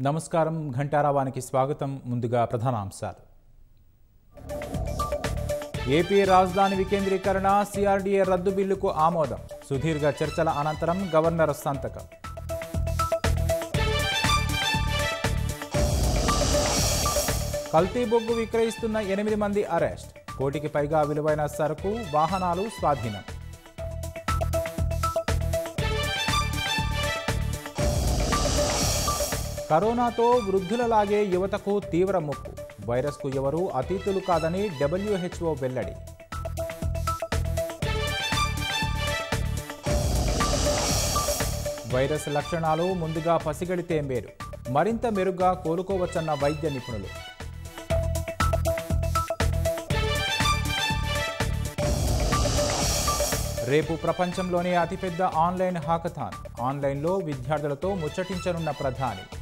నమస్కారం ఘంటారావానికి స్వాగతం ముందుగా ప్రధానాంశాలు ఏపీ రాజధాని వికేంద్రీకరణ సిఆర్డీఏ రద్దు బిల్లుకు ఆమోదం సుదీర్ఘ చర్చల అనంతరం గవర్నర్ సంతకం కల్తీ బొగ్గు విక్రయిస్తున్న ఎనిమిది మంది అరెస్ట్ కోటికి పైగా విలువైన సరుకు వాహనాలు స్వాధీనం కరోనాతో వృద్ధులలాగే యువతకు తీవ్ర ముప్పు వైరస్కు ఎవరూ అతీతులు కాదని డబ్ల్యూహెచ్ఓ వెల్లడి వైరస్ లక్షణాలు ముందుగా పసిగడితే మేలు మరింత మెరుగ్గా కోలుకోవచ్చన్న వైద్య నిపుణులు రేపు ప్రపంచంలోనే అతిపెద్ద ఆన్లైన్ హాకథాన్ ఆన్లైన్లో విద్యార్థులతో ముచ్చటించనున్న ప్రధాని